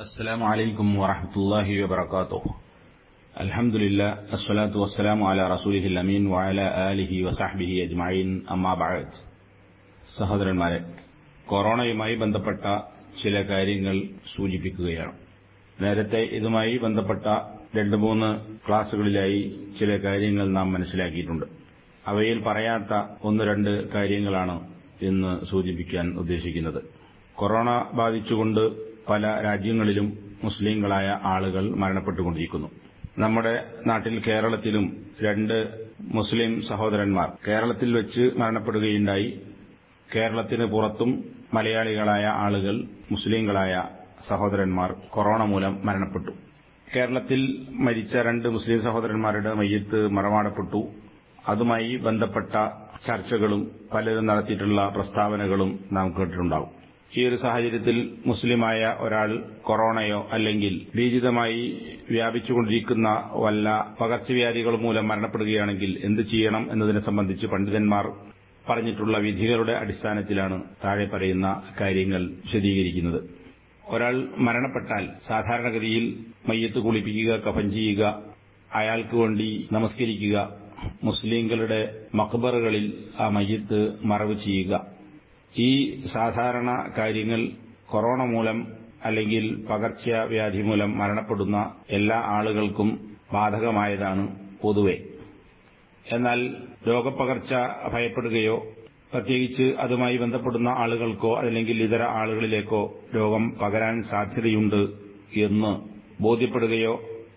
السلام عليكم ورحمة الله وبركاته الحمد لله الصلاة والسلام على رسوله الأمين وعلى آله وصحبه أجمعين أما بعد സഹോദരന്മാരെ കൊറോണയുമായി ബന്ധപ്പെട്ട ചില കാര്യങ്ങൾ സൂചിപ്പിക്കുകയാണ് നേരത്തെ ഇതുമായി ബന്ധപ്പെട്ട രണ്ട് മൂന്ന് ക്ലാസുകളിലായി ചില കാര്യങ്ങൾ നാം മനസ്സിലാക്കിയിട്ടുണ്ട് അവയിൽ പറയാത്ത ഒന്ന് രണ്ട് കാര്യങ്ങളാണ് ഇന്ന് സൂചിപ്പിക്കാൻ ഉദ്ദേശിക്കുന്നത് കൊറോണ ബാധിച്ചുകൊണ്ട് പല രാജ്യങ്ങളിലും മുസ്ലിങ്ങളായ ആളുകൾ മരണപ്പെട്ടുകൊണ്ടിരിക്കുന്നു നമ്മുടെ നാട്ടിൽ കേരളത്തിലും രണ്ട് മുസ്ലിം സഹോദരന്മാർ കേരളത്തിൽ വെച്ച് മരണപ്പെടുകയുണ്ടായി കേരളത്തിന് പുറത്തും മലയാളികളായ ആളുകൾ മുസ്ലിങ്ങളായ സഹോദരന്മാർ കൊറോണ മൂലം മരണപ്പെട്ടു കേരളത്തിൽ മരിച്ച രണ്ട് മുസ്ലിം സഹോദരന്മാരുടെ മയ്യത്ത് മറമാടപ്പെട്ടു അതുമായി ബന്ധപ്പെട്ട ചർച്ചകളും പലരും നടത്തിയിട്ടുള്ള പ്രസ്താവനകളും നാം കേട്ടിട്ടുണ്ടാവും ഈ ഒരു സാഹചര്യത്തിൽ മുസ്ലിമായ ഒരാൾ കൊറോണയോ അല്ലെങ്കിൽ ഭീതിതമായി വ്യാപിച്ചുകൊണ്ടിരിക്കുന്ന വല്ല പകർച്ചവ്യാധികൾ മൂലം മരണപ്പെടുകയാണെങ്കിൽ എന്ത് ചെയ്യണം എന്നതിനെ സംബന്ധിച്ച് പണ്ഡിതന്മാർ പറഞ്ഞിട്ടുള്ള വിധികളുടെ അടിസ്ഥാനത്തിലാണ് താഴെ പറയുന്ന കാര്യങ്ങൾ വിശദീകരിക്കുന്നത് ഒരാൾ മരണപ്പെട്ടാൽ സാധാരണഗതിയിൽ മയ്യത്ത് കുളിപ്പിക്കുക കഫൻ ചെയ്യുക അയാൾക്ക് വേണ്ടി നമസ്കരിക്കുക മുസ്ലിങ്ങളുടെ മക്ബറുകളിൽ ആ മയ്യത്ത് മറവ് ചെയ്യുക ഈ സാധാരണ കാര്യങ്ങൾ കൊറോണ മൂലം അല്ലെങ്കിൽ പകർച്ചവ്യാധി മൂലം മരണപ്പെടുന്ന എല്ലാ ആളുകൾക്കും ബാധകമായതാണ് പൊതുവെ എന്നാൽ രോഗപ്പകർച്ച ഭയപ്പെടുകയോ പ്രത്യേകിച്ച് അതുമായി ബന്ധപ്പെടുന്ന ആളുകൾക്കോ അല്ലെങ്കിൽ ഇതര ആളുകളിലേക്കോ രോഗം പകരാൻ സാധ്യതയുണ്ട് എന്ന് ബോധ്യപ്പെടുകയോ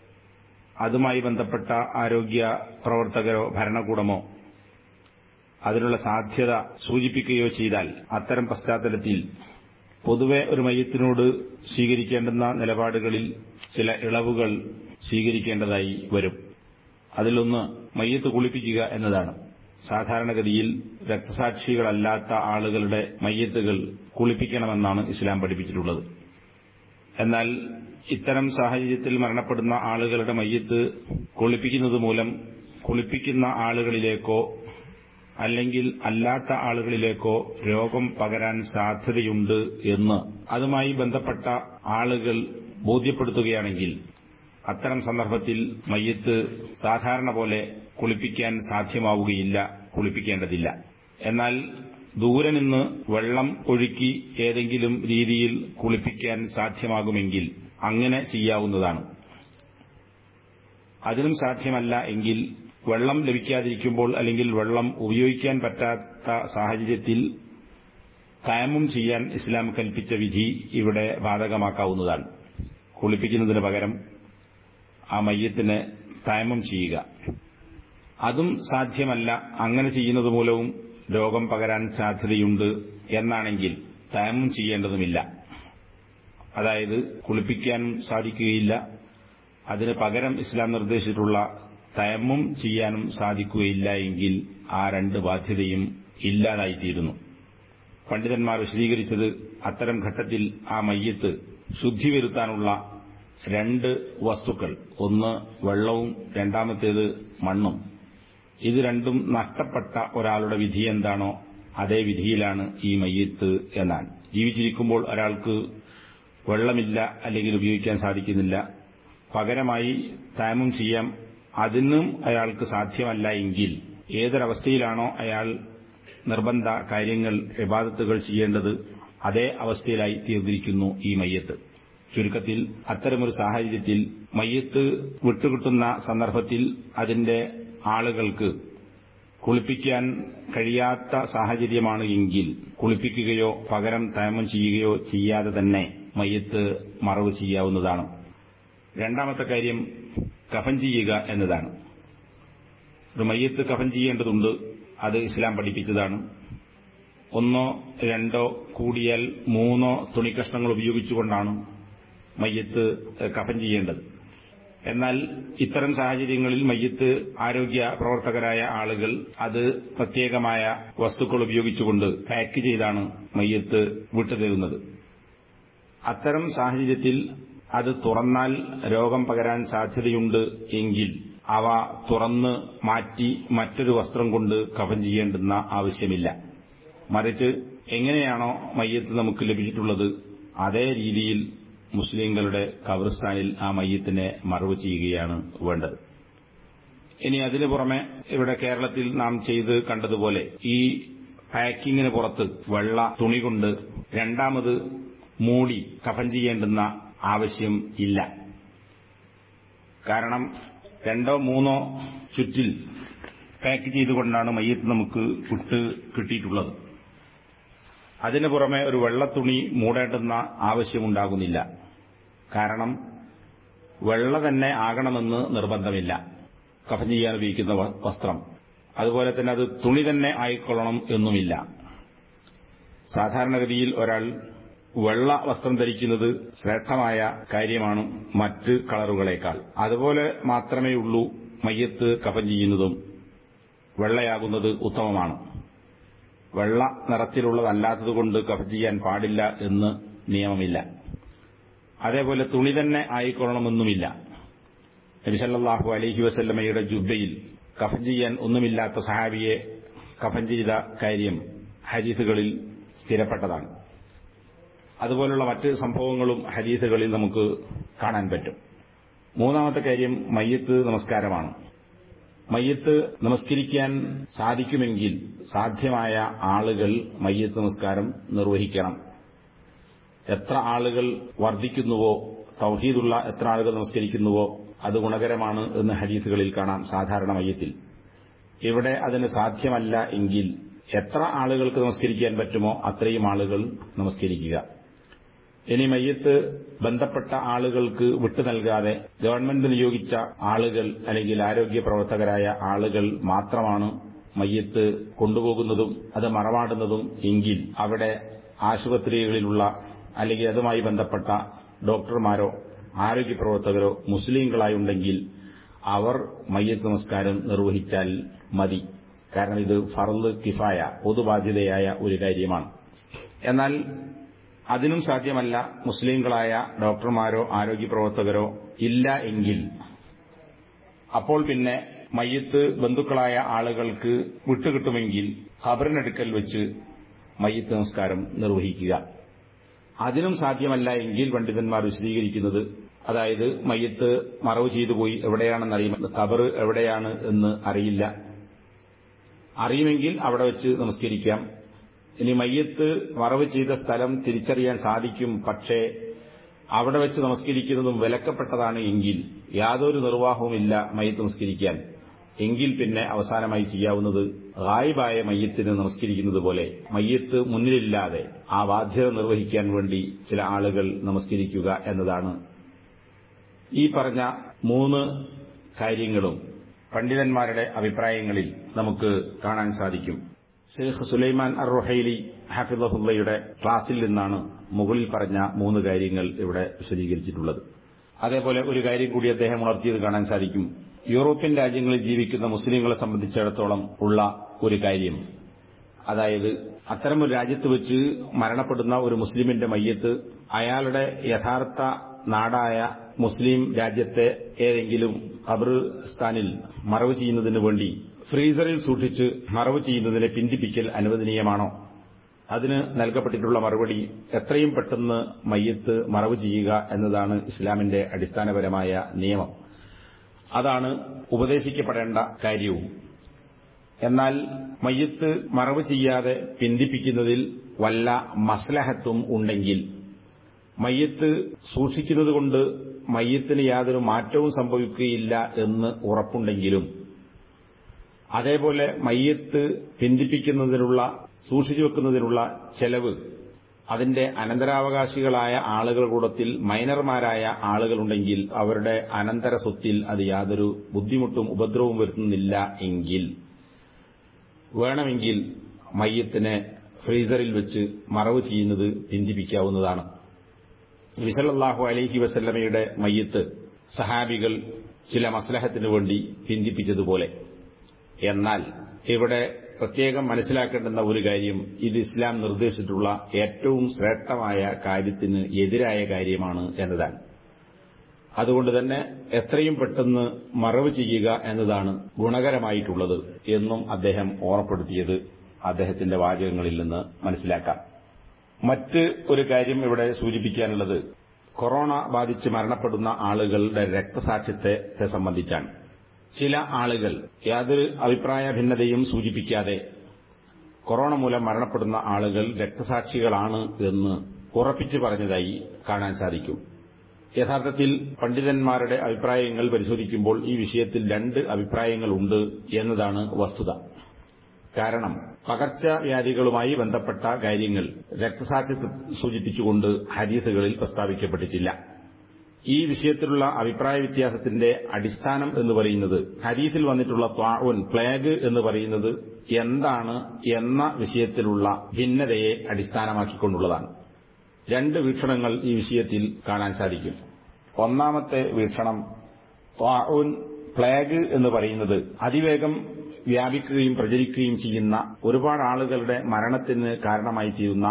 അതുമായി ബന്ധപ്പെട്ട ആരോഗ്യ പ്രവർത്തകരോ ഭരണകൂടമോ അതിനുള്ള സാധ്യത സൂചിപ്പിക്കുകയോ ചെയ്താൽ അത്തരം പശ്ചാത്തലത്തിൽ പൊതുവെ ഒരു മയ്യത്തിനോട് സ്വീകരിക്കേണ്ടുന്ന നിലപാടുകളിൽ ചില ഇളവുകൾ സ്വീകരിക്കേണ്ടതായി വരും അതിലൊന്ന് മയ്യത്ത് കുളിപ്പിക്കുക എന്നതാണ് സാധാരണഗതിയിൽ രക്തസാക്ഷികളല്ലാത്ത ആളുകളുടെ മയ്യത്തുകൾ കുളിപ്പിക്കണമെന്നാണ് ഇസ്ലാം പഠിപ്പിച്ചിട്ടുള്ളത് എന്നാൽ ഇത്തരം സാഹചര്യത്തിൽ മരണപ്പെടുന്ന ആളുകളുടെ മയ്യത്ത് കുളിപ്പിക്കുന്നത് മൂലം കുളിപ്പിക്കുന്ന ആളുകളിലേക്കോ അല്ലെങ്കിൽ അല്ലാത്ത ആളുകളിലേക്കോ രോഗം പകരാൻ സാധ്യതയുണ്ട് എന്ന് അതുമായി ബന്ധപ്പെട്ട ആളുകൾ ബോധ്യപ്പെടുത്തുകയാണെങ്കിൽ അത്തരം സന്ദർഭത്തിൽ മയ്യത്ത് സാധാരണ പോലെ കുളിപ്പിക്കാൻ സാധ്യമാവുകയില്ല കുളിപ്പിക്കേണ്ടതില്ല എന്നാൽ ദൂരെ നിന്ന് വെള്ളം ഒഴുക്കി ഏതെങ്കിലും രീതിയിൽ കുളിപ്പിക്കാൻ സാധ്യമാകുമെങ്കിൽ അങ്ങനെ ചെയ്യാവുന്നതാണ് അതിനും സാധ്യമല്ല എങ്കിൽ വെള്ളം ലഭിക്കാതിരിക്കുമ്പോൾ അല്ലെങ്കിൽ വെള്ളം ഉപയോഗിക്കാൻ പറ്റാത്ത സാഹചര്യത്തിൽ തയമ്മും ചെയ്യാൻ ഇസ്ലാം കൽപ്പിച്ച വിധി ഇവിടെ ബാധകമാക്കാവുന്നതാണ് കുളിപ്പിക്കുന്നതിന് പകരം ആ മയ്യത്തിന് തയമ്മം ചെയ്യുക അതും സാധ്യമല്ല അങ്ങനെ ചെയ്യുന്നത് മൂലവും രോഗം പകരാൻ സാധ്യതയുണ്ട് എന്നാണെങ്കിൽ തയമ്മം ചെയ്യേണ്ടതുമില്ല അതായത് കുളിപ്പിക്കാനും സാധിക്കുകയില്ല അതിന് പകരം ഇസ്ലാം നിർദ്ദേശിച്ചിട്ടുള്ള തയമ്മും ചെയ്യാനും സാധിക്കുകയില്ല എങ്കിൽ ആ രണ്ട് ബാധ്യതയും ഇല്ലാതായിത്തീരുന്നു പണ്ഡിതന്മാർ വിശദീകരിച്ചത് അത്തരം ഘട്ടത്തിൽ ആ മയ്യത്ത് ശുദ്ധി വരുത്താനുള്ള രണ്ട് വസ്തുക്കൾ ഒന്ന് വെള്ളവും രണ്ടാമത്തേത് മണ്ണും ഇത് രണ്ടും നഷ്ടപ്പെട്ട ഒരാളുടെ വിധി എന്താണോ അതേ വിധിയിലാണ് ഈ മയ്യത്ത് എന്നാണ് ജീവിച്ചിരിക്കുമ്പോൾ ഒരാൾക്ക് വെള്ളമില്ല അല്ലെങ്കിൽ ഉപയോഗിക്കാൻ സാധിക്കുന്നില്ല പകരമായി താമം ചെയ്യാം അതിനും അയാൾക്ക് സാധ്യമല്ല എങ്കിൽ ഏതൊരവസ്ഥയിലാണോ അയാൾ നിർബന്ധ കാര്യങ്ങൾ വിവാദത്തുകൾ ചെയ്യേണ്ടത് അതേ അവസ്ഥയിലായി തീർന്നിരിക്കുന്നു ഈ മയ്യത്ത് ചുരുക്കത്തിൽ അത്തരമൊരു സാഹചര്യത്തിൽ മയ്യത്ത് വിട്ടുകിട്ടുന്ന സന്ദർഭത്തിൽ അതിന്റെ ആളുകൾക്ക് കുളിപ്പിക്കാൻ കഴിയാത്ത സാഹചര്യമാണ് എങ്കിൽ കുളിപ്പിക്കുകയോ പകരം തയമം ചെയ്യുകയോ ചെയ്യാതെ തന്നെ മയ്യത്ത് മറവ് ചെയ്യാവുന്നതാണ് രണ്ടാമത്തെ കാര്യം കഫൻ ചെയ്യുക എന്നതാണ് ഒരു മയ്യത്ത് കഫൻ ചെയ്യേണ്ടതുണ്ട് അത് ഇസ്ലാം പഠിപ്പിച്ചതാണ് ഒന്നോ രണ്ടോ കൂടിയാൽ മൂന്നോ തുണിക്കഷ്ണങ്ങൾ ഉപയോഗിച്ചുകൊണ്ടാണ് മയ്യത്ത് കഫൻ ചെയ്യേണ്ടത് എന്നാൽ ഇത്തരം സാഹചര്യങ്ങളിൽ മയ്യത്ത് ആരോഗ്യ പ്രവർത്തകരായ ആളുകൾ അത് പ്രത്യേകമായ വസ്തുക്കൾ ഉപയോഗിച്ചുകൊണ്ട് പാക്ക് ചെയ്താണ് മയ്യത്ത് വിട്ടുതരുന്നത് അത്തരം സാഹചര്യത്തിൽ അത് തുറന്നാൽ രോഗം പകരാൻ സാധ്യതയുണ്ട് എങ്കിൽ അവ തുറന്ന് മാറ്റി മറ്റൊരു വസ്ത്രം കൊണ്ട് കഫൻ ചെയ്യേണ്ടുന്ന ആവശ്യമില്ല മറിച്ച് എങ്ങനെയാണോ മയ്യത്ത് നമുക്ക് ലഭിച്ചിട്ടുള്ളത് അതേ രീതിയിൽ മുസ്ലിങ്ങളുടെ ഖബർസ്ഥാനിൽ ആ മയ്യത്തിനെ മറവ് ചെയ്യുകയാണ് വേണ്ടത് ഇനി അതിനു പുറമെ ഇവിടെ കേരളത്തിൽ നാം ചെയ്ത് കണ്ടതുപോലെ ഈ പാക്കിങ്ങിന് പുറത്ത് വെള്ള തുണി കൊണ്ട് രണ്ടാമത് മൂടി കഫൻ ചെയ്യേണ്ടുന്ന ആവശ്യം ഇല്ല കാരണം രണ്ടോ മൂന്നോ ചുറ്റിൽ പാക്ക് ചെയ്തുകൊണ്ടാണ് മയ്യത്ത് നമുക്ക് വിട്ട് കിട്ടിയിട്ടുള്ളത് അതിനു പുറമെ ഒരു വെള്ളത്തുണി മൂടേണ്ടുന്ന ആവശ്യമുണ്ടാകുന്നില്ല കാരണം വെള്ള തന്നെ ആകണമെന്ന് നിർബന്ധമില്ല കഫൻ ചെയ്യാൻ ഉപയോഗിക്കുന്ന വസ്ത്രം അതുപോലെ തന്നെ അത് തുണി തന്നെ ആയിക്കൊള്ളണം എന്നുമില്ല സാധാരണഗതിയിൽ ഒരാൾ വെള്ള വസ്ത്രം ധരിക്കുന്നത് ശ്രേഷ്ഠമായ കാര്യമാണ് മറ്റ് കളറുകളേക്കാൾ അതുപോലെ മാത്രമേ ഉള്ളൂ മയ്യത്ത് കഫൻ ചെയ്യുന്നതും വെള്ളയാകുന്നത് ഉത്തമമാണ് വെള്ള നിറത്തിലുള്ളതല്ലാത്തതുകൊണ്ട് കഫൻ ചെയ്യാൻ പാടില്ല എന്ന് നിയമമില്ല അതേപോലെ തുണി തന്നെ ആയിക്കൊള്ളണമെന്നുമില്ല നബിസല്ലാഹു അലഹി വസല്ലമയുടെ ജുബയിൽ കഫൻ ചെയ്യാൻ ഒന്നുമില്ലാത്ത സഹാബിയെ കഫൻ ചെയ്ത കാര്യം ഹദീസുകളിൽ സ്ഥിരപ്പെട്ടതാണ് അതുപോലുള്ള മറ്റ് സംഭവങ്ങളും ഹദീസുകളിൽ നമുക്ക് കാണാൻ പറ്റും മൂന്നാമത്തെ കാര്യം മയ്യത്ത് നമസ്കാരമാണ് മയ്യത്ത് നമസ്കരിക്കാൻ സാധിക്കുമെങ്കിൽ സാധ്യമായ ആളുകൾ മയ്യത്ത് നമസ്കാരം നിർവഹിക്കണം എത്ര ആളുകൾ വർദ്ധിക്കുന്നുവോ തൗഹീദുള്ള എത്ര ആളുകൾ നമസ്കരിക്കുന്നുവോ അത് ഗുണകരമാണ് എന്ന് ഹദീസുകളിൽ കാണാം സാധാരണ മയ്യത്തിൽ ഇവിടെ അതിന് സാധ്യമല്ല എങ്കിൽ എത്ര ആളുകൾക്ക് നമസ്കരിക്കാൻ പറ്റുമോ അത്രയും ആളുകൾ നമസ്കരിക്കുക ഇനി മയ്യത്ത് ബന്ധപ്പെട്ട ആളുകൾക്ക് വിട്ടു നൽകാതെ ഗവൺമെന്റ് നിയോഗിച്ച ആളുകൾ അല്ലെങ്കിൽ ആരോഗ്യ പ്രവർത്തകരായ ആളുകൾ മാത്രമാണ് മയ്യത്ത് കൊണ്ടുപോകുന്നതും അത് മറമാടുന്നതും എങ്കിൽ അവിടെ ആശുപത്രികളിലുള്ള അല്ലെങ്കിൽ അതുമായി ബന്ധപ്പെട്ട ഡോക്ടർമാരോ ആരോഗ്യ പ്രവർത്തകരോ മുസ്ലിങ്ങളായുണ്ടെങ്കിൽ അവർ മയ്യത്ത് നമസ്കാരം നിർവഹിച്ചാൽ മതി കാരണം ഇത് ഫർദ് കിഫായ പൊതുബാധ്യതയായ ഒരു കാര്യമാണ് എന്നാൽ അതിനും സാധ്യമല്ല മുസ്ലിങ്ങളായ ഡോക്ടർമാരോ ആരോഗ്യ പ്രവർത്തകരോ ഇല്ല എങ്കിൽ അപ്പോൾ പിന്നെ മയ്യത്ത് ബന്ധുക്കളായ ആളുകൾക്ക് വിട്ടുകിട്ടുമെങ്കിൽ ഖബറിനടുക്കൽ വെച്ച് മയ്യത്ത് നമസ്കാരം നിർവഹിക്കുക അതിനും സാധ്യമല്ല എങ്കിൽ പണ്ഡിതന്മാർ വിശദീകരിക്കുന്നത് അതായത് മയ്യത്ത് മറവ് ചെയ്തു പോയി എവിടെയാണെന്നറിയും ഖബർ എവിടെയാണ് എന്ന് അറിയില്ല അറിയുമെങ്കിൽ അവിടെ വെച്ച് നമസ്കരിക്കാം ഇനി മയ്യത്ത് മറവ് ചെയ്ത സ്ഥലം തിരിച്ചറിയാൻ സാധിക്കും പക്ഷേ അവിടെ വെച്ച് നമസ്കരിക്കുന്നതും വിലക്കപ്പെട്ടതാണ് എങ്കിൽ യാതൊരു നിർവാഹവുമില്ല മയ്യത്ത് നമസ്കരിക്കാൻ എങ്കിൽ പിന്നെ അവസാനമായി ചെയ്യാവുന്നത് ഗായിബായ മയ്യത്തിന് നമസ്കരിക്കുന്നത് പോലെ മയ്യത്ത് മുന്നിലില്ലാതെ ആ ബാധ്യത നിർവഹിക്കാൻ വേണ്ടി ചില ആളുകൾ നമസ്കരിക്കുക എന്നതാണ് ഈ പറഞ്ഞ മൂന്ന് കാര്യങ്ങളും പണ്ഡിതന്മാരുടെ അഭിപ്രായങ്ങളിൽ നമുക്ക് കാണാൻ സാധിക്കും ഷെയ്ഖ് സുലൈമാൻ അർ റുഹൈലി ഹാഫിദുള്ളയുടെ ക്ലാസിൽ നിന്നാണ് മുകളിൽ പറഞ്ഞ മൂന്ന് കാര്യങ്ങൾ ഇവിടെ വിശദീകരിച്ചിട്ടുള്ളത് അതേപോലെ ഒരു കാര്യം കൂടി അദ്ദേഹം ഉണർത്തിയത് കാണാൻ സാധിക്കും യൂറോപ്യൻ രാജ്യങ്ങളിൽ ജീവിക്കുന്ന മുസ്ലിങ്ങളെ സംബന്ധിച്ചിടത്തോളം ഉള്ള ഒരു കാര്യം അതായത് അത്തരമൊരു രാജ്യത്ത് വെച്ച് മരണപ്പെടുന്ന ഒരു മുസ്ലിമിന്റെ മയ്യത്ത് അയാളുടെ യഥാർത്ഥ നാടായ മുസ്ലിം രാജ്യത്തെ ഏതെങ്കിലും ഖബർസ്ഥാനിൽ മറവ് ചെയ്യുന്നതിന് വേണ്ടി ഫ്രീസറിൽ സൂക്ഷിച്ച് മറവ് ചെയ്യുന്നതിനെ പിന്തിപ്പിക്കൽ അനുവദനീയമാണോ അതിന് നൽകപ്പെട്ടിട്ടുള്ള മറുപടി എത്രയും പെട്ടെന്ന് മയ്യത്ത് മറവ് ചെയ്യുക എന്നതാണ് ഇസ്ലാമിന്റെ അടിസ്ഥാനപരമായ നിയമം അതാണ് ഉപദേശിക്കപ്പെടേണ്ട കാര്യവും എന്നാൽ മയ്യത്ത് മറവ് ചെയ്യാതെ പിന്തിപ്പിക്കുന്നതിൽ വല്ല മസ്ലഹത്തും ഉണ്ടെങ്കിൽ മയ്യത്ത് സൂക്ഷിക്കുന്നതുകൊണ്ട് മയ്യത്തിന് യാതൊരു മാറ്റവും സംഭവിക്കുകയില്ല എന്ന് ഉറപ്പുണ്ടെങ്കിലും അതേപോലെ മയ്യത്ത് പിന്തിപ്പിക്കുന്നതിനുള്ള സൂക്ഷിച്ചു വെക്കുന്നതിനുള്ള ചെലവ് അതിന്റെ അനന്തരാവകാശികളായ ആളുകൾ കൂടത്തിൽ മൈനർമാരായ ആളുകളുണ്ടെങ്കിൽ അവരുടെ അനന്തര സ്വത്തിൽ അത് യാതൊരു ബുദ്ധിമുട്ടും ഉപദ്രവവും വരുത്തുന്നില്ല എങ്കിൽ വേണമെങ്കിൽ മയ്യത്തിനെ ഫ്രീസറിൽ വെച്ച് മറവ് ചെയ്യുന്നത് പിന്തിപ്പിക്കാവുന്നതാണ് വിസലല്ലാഹു അലൈഹി വസല്ലമയുടെ മയ്യത്ത് സഹാബികൾ ചില മസ്ലഹത്തിനു വേണ്ടി പിന്തിപ്പിച്ചതുപോലെ എന്നാൽ ഇവിടെ പ്രത്യേകം മനസ്സിലാക്കേണ്ടുന്ന ഒരു കാര്യം ഇത് ഇസ്ലാം നിർദ്ദേശിച്ചിട്ടുള്ള ഏറ്റവും ശ്രേഷ്ഠമായ കാര്യത്തിന് എതിരായ കാര്യമാണ് എന്നതാണ് അതുകൊണ്ട് തന്നെ എത്രയും പെട്ടെന്ന് മറവ് ചെയ്യുക എന്നതാണ് ഗുണകരമായിട്ടുള്ളത് എന്നും അദ്ദേഹം ഓർമ്മപ്പെടുത്തിയത് അദ്ദേഹത്തിന്റെ വാചകങ്ങളിൽ നിന്ന് മനസ്സിലാക്കാം മറ്റ് ഒരു കാര്യം ഇവിടെ സൂചിപ്പിക്കാനുള്ളത് കൊറോണ ബാധിച്ച് മരണപ്പെടുന്ന ആളുകളുടെ രക്തസാക്ഷിത്വത്തെ സംബന്ധിച്ചാണ് ചില ആളുകൾ യാതൊരു അഭിപ്രായ ഭിന്നതയും സൂചിപ്പിക്കാതെ കൊറോണ മൂലം മരണപ്പെടുന്ന ആളുകൾ രക്തസാക്ഷികളാണ് എന്ന് ഉറപ്പിച്ചു പറഞ്ഞതായി കാണാൻ സാധിക്കും യഥാർത്ഥത്തിൽ പണ്ഡിതന്മാരുടെ അഭിപ്രായങ്ങൾ പരിശോധിക്കുമ്പോൾ ഈ വിഷയത്തിൽ രണ്ട് അഭിപ്രായങ്ങളുണ്ട് എന്നതാണ് വസ്തുത കാരണം പകർച്ചവ്യാധികളുമായി ബന്ധപ്പെട്ട കാര്യങ്ങൾ രക്തസാക്ഷിത്വം സൂചിപ്പിച്ചുകൊണ്ട് ഹദീസുകളിൽ പ്രസ്താവിക്കപ്പെട്ടിട്ടില്ല ഈ വിഷയത്തിലുള്ള അഭിപ്രായ വ്യത്യാസത്തിന്റെ അടിസ്ഥാനം എന്ന് പറയുന്നത് ഹദീസിൽ വന്നിട്ടുള്ള ത്വാഉൻ പ്ലേഗ് എന്ന് പറയുന്നത് എന്താണ് എന്ന വിഷയത്തിലുള്ള ഭിന്നതയെ അടിസ്ഥാനമാക്കിക്കൊണ്ടുള്ളതാണ് രണ്ട് വീക്ഷണങ്ങൾ ഈ വിഷയത്തിൽ കാണാൻ സാധിക്കും ഒന്നാമത്തെ വീക്ഷണം ത്വാഉൻ പ്ലേഗ് എന്ന് പറയുന്നത് അതിവേഗം വ്യാപിക്കുകയും പ്രചരിക്കുകയും ചെയ്യുന്ന ഒരുപാട് ആളുകളുടെ മരണത്തിന് കാരണമായി തീരുന്ന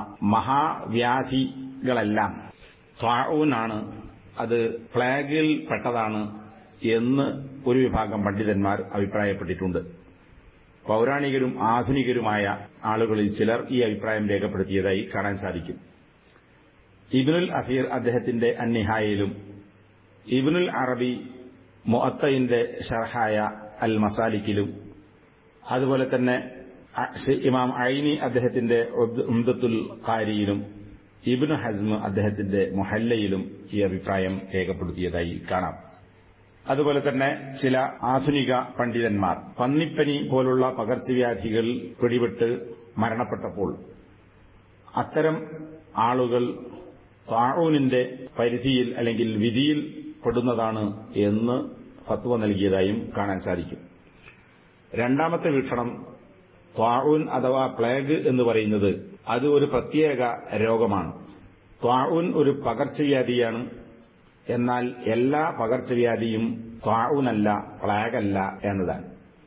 മഹാവ്യാധികളെല്ലാം ത്വാഊനാണ് അത് പ്ലേഗിൽ പെട്ടതാണ് എന്ന് ഒരു വിഭാഗം പണ്ഡിതന്മാർ അഭിപ്രായപ്പെട്ടിട്ടുണ്ട് പൌരാണികരും ആധുനികരുമായ ആളുകളിൽ ചിലർ ഈ അഭിപ്രായം രേഖപ്പെടുത്തിയതായി കാണാൻ സാധിക്കും ഇബിനുൽ അഫീർ അദ്ദേഹത്തിന്റെ അന്നിഹായയിലും ഇബിനുൽ അറബി മൊഅത്തയിന്റെ ഷർഹായ അൽ മസാലിക്കിലും അതുപോലെ തന്നെ ഇമാം ഐനി അദ്ദേഹത്തിന്റെ ഉംദത്തുൽ ഖാരിയിലും ഇബ്നു ഹസ്മ് അദ്ദേഹത്തിന്റെ മുഹല്ലയിലും ഈ അഭിപ്രായം രേഖപ്പെടുത്തിയതായി കാണാം അതുപോലെ തന്നെ ചില ആധുനിക പണ്ഡിതന്മാർ പന്നിപ്പനി പോലുള്ള പകർച്ചവ്യാധികൾ പിടിപെട്ട് മരണപ്പെട്ടപ്പോൾ അത്തരം ആളുകൾ താഴൂനിന്റെ പരിധിയിൽ അല്ലെങ്കിൽ വിധിയിൽ പെടുന്നതാണ് എന്ന് ഫത്വ നൽകിയതായും കാണാൻ സാധിക്കും രണ്ടാമത്തെ വീക്ഷണം ത്വാഊൻ അഥവാ പ്ലേഗ് എന്ന് പറയുന്നത് അത് ഒരു പ്രത്യേക രോഗമാണ് ത്വാഊൻ ഒരു പകർച്ചവ്യാധിയാണ് എന്നാൽ എല്ലാ പകർച്ചവ്യാധിയും ത്വാഊനല്ല പ്ലേഗല്ല എന്നതാണ്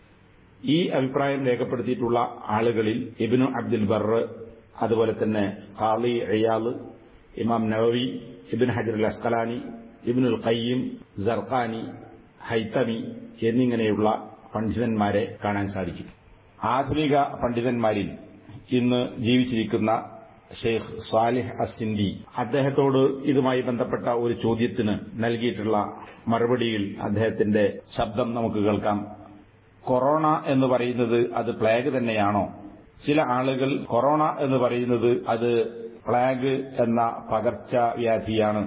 ഈ അഭിപ്രായം രേഖപ്പെടുത്തിയിട്ടുള്ള ആളുകളിൽ ഇബിനു അബ്ദുൽ ബർ അതുപോലെ തന്നെ ഖാലി അയാള് ഇമാം നവവി ഇബിൻ ഹജറുൽ അസ്കലാനി ഇബിനുൽ ഖയ്യം ജർഖാനി ഹൈത്തമി എന്നിങ്ങനെയുള്ള പണ്ഡിതന്മാരെ കാണാൻ സാധിക്കും ആധുനിക പണ്ഡിതന്മാരിൽ ഇന്ന് ജീവിച്ചിരിക്കുന്ന ഷെയ്ഖ് സ്വാലിഹ് അസിന്ദി അദ്ദേഹത്തോട് ഇതുമായി ബന്ധപ്പെട്ട ഒരു ചോദ്യത്തിന് നൽകിയിട്ടുള്ള മറുപടിയിൽ അദ്ദേഹത്തിന്റെ ശബ്ദം നമുക്ക് കേൾക്കാം കൊറോണ എന്ന് പറയുന്നത് അത് പ്ലേഗ് തന്നെയാണോ ചില ആളുകൾ കൊറോണ എന്ന് പറയുന്നത് അത് പ്ലേഗ് എന്ന പകർച്ചവ്യാധിയാണ്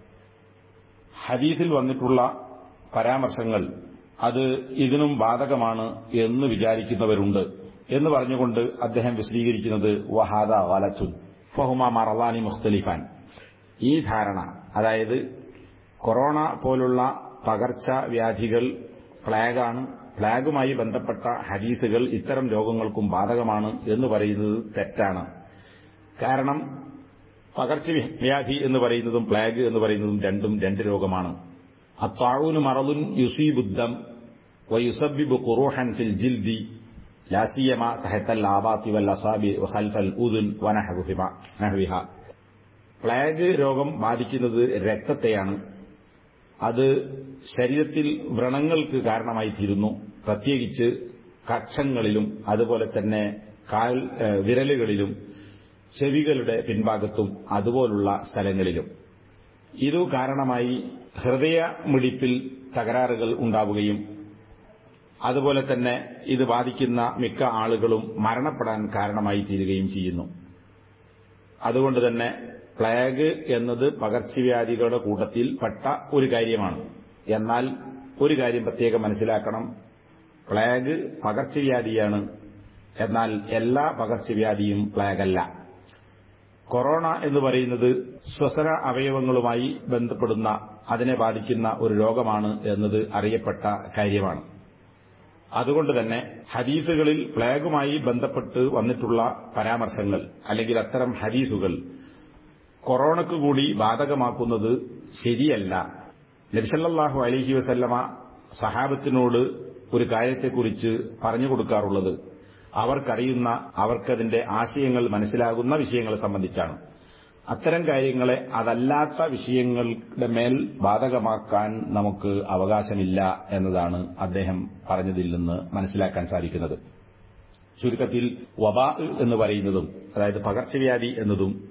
ഹദീസിൽ വന്നിട്ടുള്ള പരാമർശങ്ങൾ അത് ഇതിനും ബാധകമാണ് എന്ന് വിചാരിക്കുന്നവരുണ്ട് എന്ന് പറഞ്ഞുകൊണ്ട് അദ്ദേഹം വിശദീകരിക്കുന്നത് വഹാദ വലത്തുൻ ഫഹുമ മറവാനി മുഖ്തലിഫാൻ ഈ ധാരണ അതായത് കൊറോണ പോലുള്ള പകർച്ചവ്യാധികൾ പ്ലാഗാണ് പ്ലാഗുമായി ബന്ധപ്പെട്ട ഹദീസുകൾ ഇത്തരം രോഗങ്ങൾക്കും ബാധകമാണ് എന്ന് പറയുന്നത് തെറ്റാണ് കാരണം പകർച്ചവ്യാധി എന്ന് പറയുന്നതും പ്ലാഗ് എന്ന് പറയുന്നതും രണ്ടും രണ്ട് രോഗമാണ് അത്താഴൂന് മറലുൻ യുസീബുദ്ധം വയുസബിബ് ഖുറൂഹൻ ഫിൽ ജിൽദി ലാസിയമ തഹത്തൽ ആബാത്തി വൽ അസാബി ഖൽഫൽ ഉദുൻ വനഹവിഹ പ്ലാഗ് രോഗം ബാധിക്കുന്നത് രക്തത്തെയാണ് അത് ശരീരത്തിൽ വ്രണങ്ങൾക്ക് കാരണമായി തീരുന്നു പ്രത്യേകിച്ച് കക്ഷങ്ങളിലും അതുപോലെ തന്നെ കാൽ വിരലുകളിലും ചെവികളുടെ പിൻഭാഗത്തും അതുപോലുള്ള സ്ഥലങ്ങളിലും ഇതു കാരണമായി ഹൃദയമിടിപ്പിൽ തകരാറുകൾ ഉണ്ടാവുകയും അതുപോലെ തന്നെ ഇത് ബാധിക്കുന്ന മിക്ക ആളുകളും മരണപ്പെടാൻ കാരണമായി തീരുകയും ചെയ്യുന്നു അതുകൊണ്ട് തന്നെ പ്ലേഗ് എന്നത് പകർച്ചവ്യാധികളുടെ കൂട്ടത്തിൽ പെട്ട ഒരു കാര്യമാണ് എന്നാൽ ഒരു കാര്യം പ്രത്യേകം മനസ്സിലാക്കണം പ്ലേഗ് പകർച്ചവ്യാധിയാണ് എന്നാൽ എല്ലാ പകർച്ചവ്യാധിയും പ്ലേഗല്ല കൊറോണ എന്ന് പറയുന്നത് ശ്വസന അവയവങ്ങളുമായി ബന്ധപ്പെടുന്ന അതിനെ ബാധിക്കുന്ന ഒരു രോഗമാണ് എന്നത് അറിയപ്പെട്ട കാര്യമാണ് അതുകൊണ്ട് തന്നെ ഹദീസുകളിൽ പ്ലേഗുമായി ബന്ധപ്പെട്ട് വന്നിട്ടുള്ള പരാമർശങ്ങൾ അല്ലെങ്കിൽ അത്തരം ഹദീസുകൾ കൊറോണയ്ക്ക് കൂടി ബാധകമാക്കുന്നത് ശരിയല്ല നബിസല്ലാഹു അലഹി വസല്ലമ സഹാബത്തിനോട് ഒരു കാര്യത്തെക്കുറിച്ച് പറഞ്ഞു കൊടുക്കാറുള്ളത് അവർക്കറിയുന്ന അവർക്കതിന്റെ ആശയങ്ങൾ മനസ്സിലാകുന്ന വിഷയങ്ങളെ സംബന്ധിച്ചാണ് അത്തരം കാര്യങ്ങളെ അതല്ലാത്ത വിഷയങ്ങളുടെ മേൽ ബാധകമാക്കാൻ നമുക്ക് അവകാശമില്ല എന്നതാണ് അദ്ദേഹം പറഞ്ഞതിൽ നിന്ന് മനസ്സിലാക്കാൻ സാധിക്കുന്നത് ചുരുക്കത്തിൽ വബാ എന്ന് പറയുന്നതും അതായത് പകർച്ചവ്യാധി എന്നതും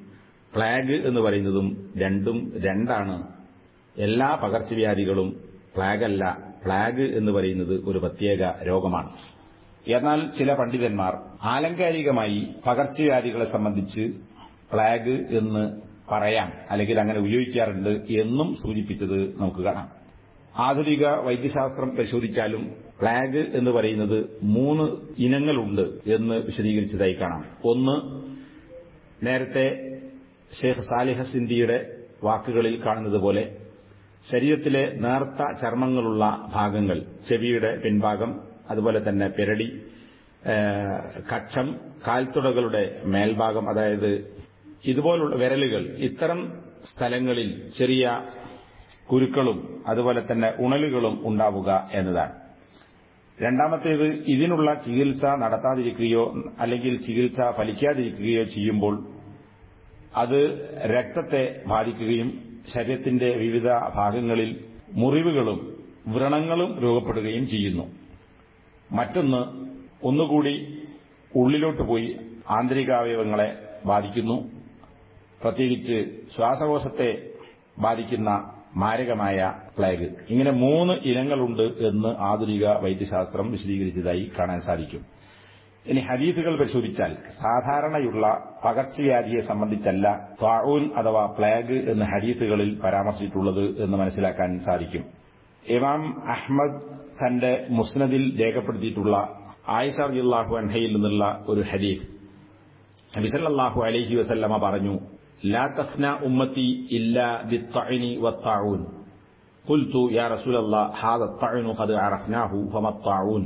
പ്ലാഗ് എന്ന് പറയുന്നതും രണ്ടും രണ്ടാണ് എല്ലാ പകർച്ചവ്യാധികളും പ്ലാഗല്ല പ്ലാഗ് എന്ന് പറയുന്നത് ഒരു പ്രത്യേക രോഗമാണ് എന്നാൽ ചില പണ്ഡിതന്മാർ ആലങ്കാരികമായി പകർച്ചവ്യാധികളെ സംബന്ധിച്ച് പ്ലാഗ് എന്ന് പറയാം അല്ലെങ്കിൽ അങ്ങനെ ഉപയോഗിക്കാറുണ്ട് എന്നും സൂചിപ്പിച്ചത് നമുക്ക് കാണാം ആധുനിക വൈദ്യശാസ്ത്രം പരിശോധിച്ചാലും പ്ലാഗ് എന്ന് പറയുന്നത് മൂന്ന് ഇനങ്ങളുണ്ട് എന്ന് വിശദീകരിച്ചതായി കാണാം ഒന്ന് നേരത്തെ ഷെയ്ഖ് സാലിഹ സിന്ധിയുടെ വാക്കുകളിൽ കാണുന്നത് പോലെ ശരീരത്തിലെ നേർത്ത ചർമ്മങ്ങളുള്ള ഭാഗങ്ങൾ ചെവിയുടെ പിൻഭാഗം അതുപോലെ തന്നെ പെരടി കക്ഷം കാൽത്തുടകളുടെ മേൽഭാഗം അതായത് ഇതുപോലുള്ള വിരലുകൾ ഇത്തരം സ്ഥലങ്ങളിൽ ചെറിയ കുരുക്കളും അതുപോലെ തന്നെ ഉണലുകളും ഉണ്ടാവുക എന്നതാണ് രണ്ടാമത്തേത് ഇതിനുള്ള ചികിത്സ നടത്താതിരിക്കുകയോ അല്ലെങ്കിൽ ചികിത്സ ഫലിക്കാതിരിക്കുകയോ ചെയ്യുമ്പോൾ അത് രക്തത്തെ ബാധിക്കുകയും ശരീരത്തിന്റെ വിവിധ ഭാഗങ്ങളിൽ മുറിവുകളും വ്രണങ്ങളും രൂപപ്പെടുകയും ചെയ്യുന്നു മറ്റൊന്ന് ഒന്നുകൂടി ഉള്ളിലോട്ട് പോയി ആന്തരികാവയവങ്ങളെ ബാധിക്കുന്നു പ്രത്യേകിച്ച് ശ്വാസകോശത്തെ ബാധിക്കുന്ന മാരകമായ പ്ലേഗ് ഇങ്ങനെ മൂന്ന് ഇനങ്ങളുണ്ട് എന്ന് ആധുനിക വൈദ്യശാസ്ത്രം വിശദീകരിച്ചതായി കാണാൻ സാധിക്കും ഇനി ഹദീസുകൾ പരിശോധിച്ചാൽ സാധാരണയുള്ള പകർച്ചവ്യാധിയെ സംബന്ധിച്ചല്ല ത്വാഊൻ അഥവാ പ്ലേഗ് എന്ന് ഹദീസുകളിൽ പരാമർശിച്ചിട്ടുള്ളത് എന്ന് മനസ്സിലാക്കാൻ സാധിക്കും ഇമാം അഹ്മദ് തന്റെ മുസ്നദിൽ രേഖപ്പെടുത്തിയിട്ടുള്ള ആയിഷ റളിയല്ലാഹു അൻഹയിൽ നിന്നുള്ള ഒരു ഹദീസ് നബിസല്ലാഹു അലൈഹി വസല്ലമ പറഞ്ഞു ലാ തഫ്ന ഉമ്മത്തി ഇല്ല ബിത്തഅനി വത്താഊൻ قلت يا رسول الله هذا الطعن قد عرفناه فما الطاعون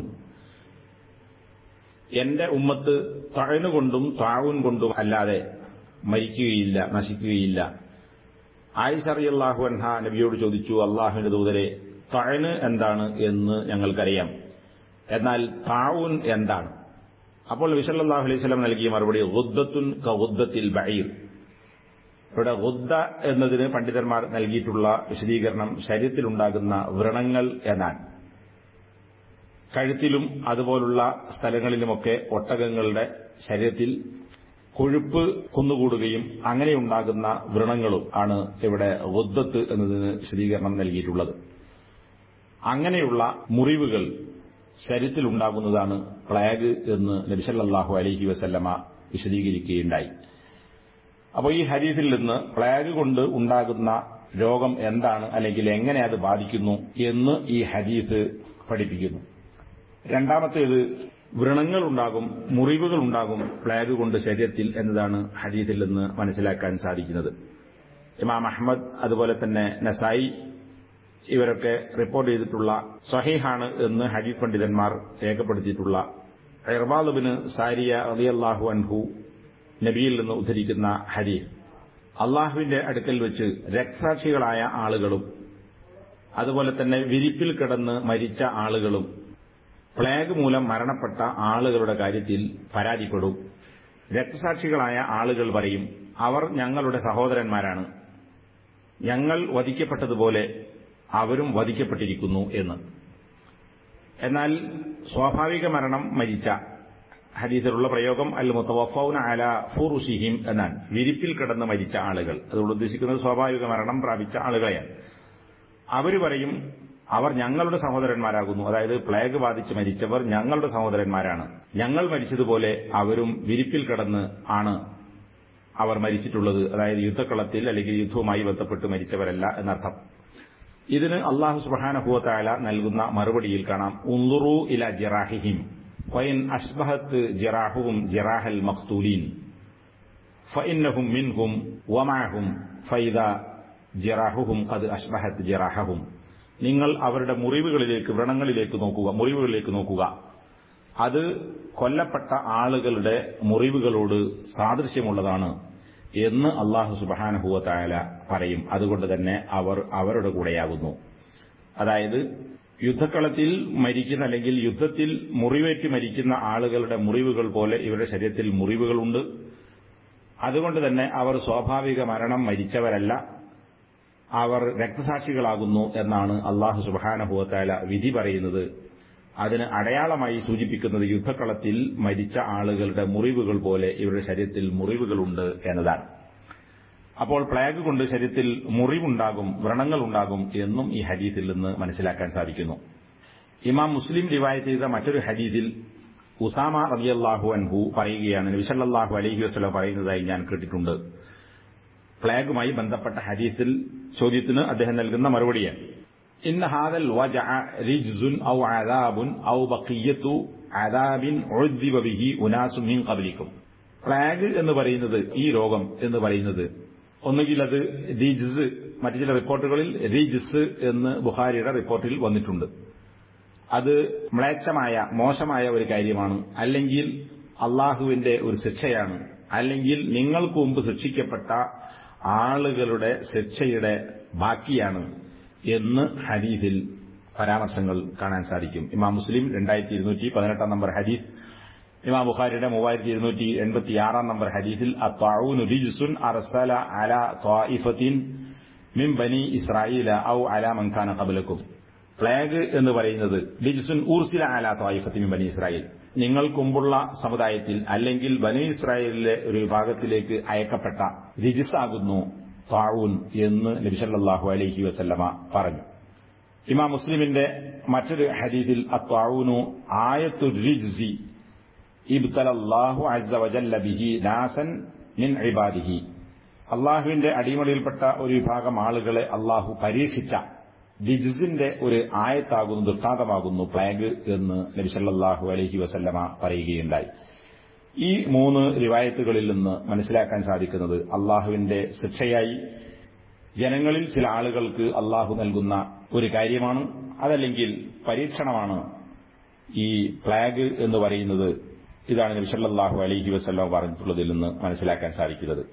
എന്റെ ഉമ്മത്ത് തഴനുകൊണ്ടും താഴൂൻ കൊണ്ടും അല്ലാതെ മരിക്കുകയില്ല നശിക്കുകയില്ല ആയിഷറിയല്ലാഹു അൻഹ നബിയോട് ചോദിച്ചു അള്ളാഹുവിന്റെ ദൂതരെ തഴന് എന്താണ് എന്ന് ഞങ്ങൾക്കറിയാം എന്നാൽ താവൂൻ എന്താണ് അപ്പോൾ വിസല്ലാഹു അലൈഹി സ്വലം നൽകിയ മറുപടി ഗുദ്ദത്തുൻ കഗുദ്ദത്തിൽ ബഴീർ ഇവിടെ ഗുദ്ദ എന്നതിന് പണ്ഡിതന്മാർ നൽകിയിട്ടുള്ള വിശദീകരണം ശരീരത്തിലുണ്ടാകുന്ന വ്രണങ്ങൾ എന്നാണ് കഴുത്തിലും അതുപോലുള്ള സ്ഥലങ്ങളിലുമൊക്കെ ഒട്ടകങ്ങളുടെ ശരീരത്തിൽ കൊഴുപ്പ് കുന്നുകൂടുകയും അങ്ങനെയുണ്ടാകുന്ന വ്രണങ്ങളും ആണ് ഇവിടെ ഗുദ്ദത്ത് എന്നതിന് വിശദീകരണം നൽകിയിട്ടുള്ളത് അങ്ങനെയുള്ള മുറിവുകൾ ശരീരത്തിലുണ്ടാകുന്നതാണ് പ്ലാഗ് എന്ന് നബിസല്ലാഹു അലഹി വസല്ലമ വിശദീകരിക്കുകയുണ്ടായി അപ്പോൾ ഈ ഹരീതിൽ നിന്ന് പ്ലാഗ് കൊണ്ട് ഉണ്ടാകുന്ന രോഗം എന്താണ് അല്ലെങ്കിൽ എങ്ങനെ അത് ബാധിക്കുന്നു എന്ന് ഈ ഹദീസ് പഠിപ്പിക്കുന്നു രണ്ടാമത്തേത് വ്രണങ്ങൾ ഉണ്ടാകും മുറിവുകൾ ഉണ്ടാകും പ്ലാഗ് കൊണ്ട് ശരീരത്തിൽ എന്നതാണ് ഹദീസിൽ നിന്ന് മനസ്സിലാക്കാൻ സാധിക്കുന്നത് ഇമാം അഹമ്മദ് അതുപോലെ തന്നെ നസായി ഇവരൊക്കെ റിപ്പോർട്ട് ചെയ്തിട്ടുള്ള സ്വഹീഹാണ് എന്ന് ഹദീസ് പണ്ഡിതന്മാർ രേഖപ്പെടുത്തിയിട്ടുള്ള ഇർബാദുബിന് സാരിയ റളിയല്ലാഹു അൻഹു നബിയിൽ നിന്ന് ഉദ്ധരിക്കുന്ന ഹദീസ് അള്ളാഹുവിന്റെ അടുക്കൽ വെച്ച് രക്തസാക്ഷികളായ ആളുകളും അതുപോലെ തന്നെ വിരിപ്പിൽ കിടന്ന് മരിച്ച ആളുകളും പ്ലേഗ് മൂലം മരണപ്പെട്ട ആളുകളുടെ കാര്യത്തിൽ പരാതിപ്പെടും രക്തസാക്ഷികളായ ആളുകൾ പറയും അവർ ഞങ്ങളുടെ സഹോദരന്മാരാണ് ഞങ്ങൾ വധിക്കപ്പെട്ടതുപോലെ അവരും വധിക്കപ്പെട്ടിരിക്കുന്നു എന്ന് എന്നാൽ സ്വാഭാവിക മരണം മരിച്ച ഹദീസിലുള്ള പ്രയോഗം അൽ മുത്തവഫൌന അല ഫുറുഷിഹിം എന്നാണ് വിരിപ്പിൽ കിടന്ന് മരിച്ച ആളുകൾ അതുകൊണ്ട് ഉദ്ദേശിക്കുന്നത് സ്വാഭാവിക മരണം പ്രാപിച്ച ആളുകളെയാണ് അവർ പറയും അവർ ഞങ്ങളുടെ സഹോദരന്മാരാകുന്നു അതായത് പ്ലേഗ് ബാധിച്ച് മരിച്ചവർ ഞങ്ങളുടെ സഹോദരന്മാരാണ് ഞങ്ങൾ മരിച്ചതുപോലെ അവരും വിരിപ്പിൽ കിടന്ന് ആണ് അവർ മരിച്ചിട്ടുള്ളത് അതായത് യുദ്ധക്കളത്തിൽ അല്ലെങ്കിൽ യുദ്ധവുമായി ബന്ധപ്പെട്ട് മരിച്ചവരല്ല എന്നർത്ഥം ഇതിന് അള്ളാഹു സുബാനഹുവത്തായ നൽകുന്ന മറുപടിയിൽ കാണാം ഉന്തുറു ഇല ജിറാഹിഹിം വൈൻ അഷ്ബഹത്ത് ജിറാഹുവും ജിറാഹൽ മഖ്തൂലീൻ ഫഇന്നഹും മിൻഹും വമാഹും ഫൈദ ജിറാഹുഹും ഖദ് അഷ്ബഹത്ത് ജിറാഹും നിങ്ങൾ അവരുടെ മുറിവുകളിലേക്ക് വ്രണങ്ങളിലേക്ക് നോക്കുക മുറിവുകളിലേക്ക് നോക്കുക അത് കൊല്ലപ്പെട്ട ആളുകളുടെ മുറിവുകളോട് സാദൃശ്യമുള്ളതാണ് എന്ന് അള്ളാഹു സുബാനഹുവത്തായ പറയും അതുകൊണ്ട് തന്നെ അവർ അവരുടെ കൂടെയാകുന്നു അതായത് യുദ്ധക്കളത്തിൽ മരിക്കുന്ന അല്ലെങ്കിൽ യുദ്ധത്തിൽ മുറിവേറ്റ് മരിക്കുന്ന ആളുകളുടെ മുറിവുകൾ പോലെ ഇവരുടെ ശരീരത്തിൽ മുറിവുകളുണ്ട് അതുകൊണ്ട് തന്നെ അവർ സ്വാഭാവിക മരണം മരിച്ചവരല്ല അവർ രക്തസാക്ഷികളാകുന്നു എന്നാണ് അള്ളാഹു സുബാനഹുവത്തായ വിധി പറയുന്നത് അതിന് അടയാളമായി സൂചിപ്പിക്കുന്നത് യുദ്ധക്കളത്തിൽ മരിച്ച ആളുകളുടെ മുറിവുകൾ പോലെ ഇവരുടെ ശരീരത്തിൽ മുറിവുകളുണ്ട് എന്നതാണ് അപ്പോൾ പ്ലേഗ് കൊണ്ട് ശരീരത്തിൽ മുറിവുണ്ടാകും വ്രണങ്ങൾ ഉണ്ടാകും എന്നും ഈ ഹദീസിൽ നിന്ന് മനസ്സിലാക്കാൻ സാധിക്കുന്നു ഇമാം മുസ്ലിം റിവായത്ത് ചെയ്ത മറ്റൊരു ഹദീസിൽ ഉസാമ റളിയല്ലാഹു അൻഹു പറയുകയാണ് നബിസല്ലാഹു അലൈഹി വസ്ലം പറയുന്നതായി ഞാൻ കേട്ടിട്ടുണ്ട് പ്ലേഗുമായി ബന്ധപ്പെട്ട ഹദീസിൽ ചോദ്യത്തിന് അദ്ദേഹം നൽകുന്ന മറുപടിയാണ് ഇന്ന ഹാദൽ വജഅ റിജ്സുൻ ഔ അദാബുൻ ഔ ബഖിയത്തു അദാബിൻ ഉദ്ദിബ ബിഹി ഉനാസും മിൻ ഖബ്ലിക്കും പ്ലേഗ് എന്ന് പറയുന്നത് ഈ രോഗം എന്ന് പറയുന്നത് ഒന്നുകിൽ അത് റിജ്സ് മറ്റു ചില റിപ്പോർട്ടുകളിൽ റിജ്സ് എന്ന് ബുഖാരിയുടെ റിപ്പോർട്ടിൽ വന്നിട്ടുണ്ട് അത് മ്ലേച്ഛമായ മോശമായ ഒരു കാര്യമാണ് അല്ലെങ്കിൽ അള്ളാഹുവിന്റെ ഒരു ശിക്ഷയാണ് അല്ലെങ്കിൽ നിങ്ങൾക്ക് മുമ്പ് ശിക്ഷിക്കപ്പെട്ട ആളുകളുടെ ശിക്ഷയുടെ ബാക്കിയാണ് എന്ന് ഹദീഫിൽ പരാമർശങ്ങൾ കാണാൻ സാധിക്കും ഇമാം മുസ്ലിം രണ്ടായിരത്തി ഇരുന്നൂറ്റി പതിനെട്ടാം നമ്പർ ഹദീഫ് ഇമാം ബുഖാരിയുടെ മൂവായിരത്തി ഇരുന്നൂറ്റി എൺപത്തിയാറാം നമ്പർ ഹദീസിൽ അത്താഊനു റിജ്സുൻ അർസല അല ത്വായിഫത്തിൻ മിൻ ബനി ഇസ്രായേല ഔ അല മൻഖാന ഖബലക്കും പ്ലേഗ് എന്ന് പറയുന്നത് ലിജ്സുൻ ഊർസില അല ത്വായിഫത്തി മിൻ ബനി ഇസ്രായേൽ നിങ്ങൾക്കുമ്പുള്ള സമുദായത്തിൽ അല്ലെങ്കിൽ ബനി ഇസ്രായേലിലെ ഒരു വിഭാഗത്തിലേക്ക് അയക്കപ്പെട്ട റിജിസാകുന്നു താവൂൻ എന്ന് നബിസല്ലാഹു അലൈഹി വസല്ലമ പറഞ്ഞു ഇമാം മുസ്ലിമിന്റെ മറ്റൊരു ഹദീദിൽ അത്താവൂനു ആയത്തു റിജ്സി ഇബ്തലല്ലാഹു അസ്സ വജല്ല ബിഹി നാസൻ മിൻ ഇബാദിഹി അള്ളാഹുവിന്റെ അടിമളിയിൽപ്പെട്ട ഒരു വിഭാഗം ആളുകളെ അള്ളാഹു പരീക്ഷിച്ച ദിജിസിന്റെ ഒരു ആയത്താകുന്നു ദൃഷ്ടാന്തമാകുന്നു പ്ലേഗ് എന്ന് നബിസല്ലാഹു അലഹി വസല്ലമ പറയുകയുണ്ടായി ഈ മൂന്ന് റിവായത്തുകളിൽ നിന്ന് മനസ്സിലാക്കാൻ സാധിക്കുന്നത് അള്ളാഹുവിന്റെ ശിക്ഷയായി ജനങ്ങളിൽ ചില ആളുകൾക്ക് അള്ളാഹു നൽകുന്ന ഒരു കാര്യമാണ് അതല്ലെങ്കിൽ പരീക്ഷണമാണ് ഈ പ്ലാഗ് എന്ന് പറയുന്നത് ഇതാണ് നബിസല്ലാഹു അലഹി വസ്ല്ലാം പറഞ്ഞിട്ടുള്ളതിൽ നിന്ന് മനസ്സിലാക്കാൻ സാധിക്കുന്നത്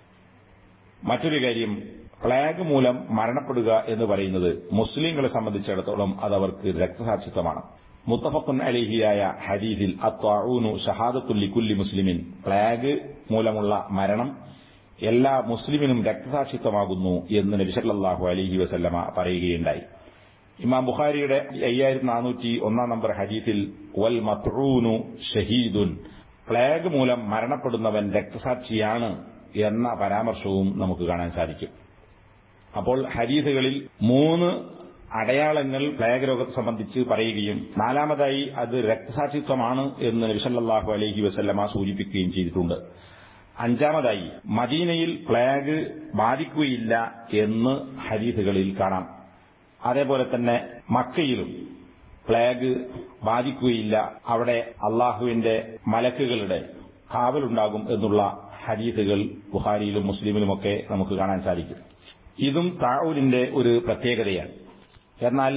മറ്റൊരു കാര്യം പ്ലാഗ് മൂലം മരണപ്പെടുക എന്ന് പറയുന്നത് മുസ്ലിങ്ങളെ സംബന്ധിച്ചിടത്തോളം അത് അവർക്ക് രക്തസാക്ഷിത്വമാണ് മുത്തഫഖുൻ അലിഹിയായ ഹദീഫിൽ അത്വാഊനു ഷഹാദത്തുല്ലി കുല്ലി മുസ്ലിമിൻ പ്ലാഗ് മൂലമുള്ള മരണം എല്ലാ മുസ്ലിമിനും രക്തസാക്ഷിത്വമാകുന്നു എന്ന് നബിസല്ലാഹു അലിഹി വസല്ലമ പറയുകയുണ്ടായി ഇമാം ബുഖാരിയുടെ അയ്യായിരത്തി നാനൂറ്റി ഒന്നാം നമ്പർ ഹദീഫിൽ വൽ മത്രൂനു ഷഹീദുൻ പ്ലേഗ് മൂലം മരണപ്പെടുന്നവൻ രക്തസാക്ഷിയാണ് എന്ന പരാമർശവും നമുക്ക് കാണാൻ സാധിക്കും അപ്പോൾ ഹദീസുകളിൽ മൂന്ന് അടയാളങ്ങൾ പ്ലേഗ് രോഗത്തെ സംബന്ധിച്ച് പറയുകയും നാലാമതായി അത് രക്തസാക്ഷിത്വമാണ് എന്ന് നബിസല്ലാഹു അലഹി വസല്ലമ സൂചിപ്പിക്കുകയും ചെയ്തിട്ടുണ്ട് അഞ്ചാമതായി മദീനയിൽ പ്ലേഗ് ബാധിക്കുകയില്ല എന്ന് ഹദീസുകളിൽ കാണാം അതേപോലെ തന്നെ മക്കയിലും പ്ലേഗ് ബാധിക്കുകയില്ല അവിടെ അള്ളാഹുവിന്റെ മലക്കുകളുടെ കാവലുണ്ടാകും എന്നുള്ള ഹദീസുകൾ ബുഹാരിയിലും മുസ്ലിമിലുമൊക്കെ നമുക്ക് കാണാൻ സാധിക്കും ഇതും താഴൂരിന്റെ ഒരു പ്രത്യേകതയാണ് എന്നാൽ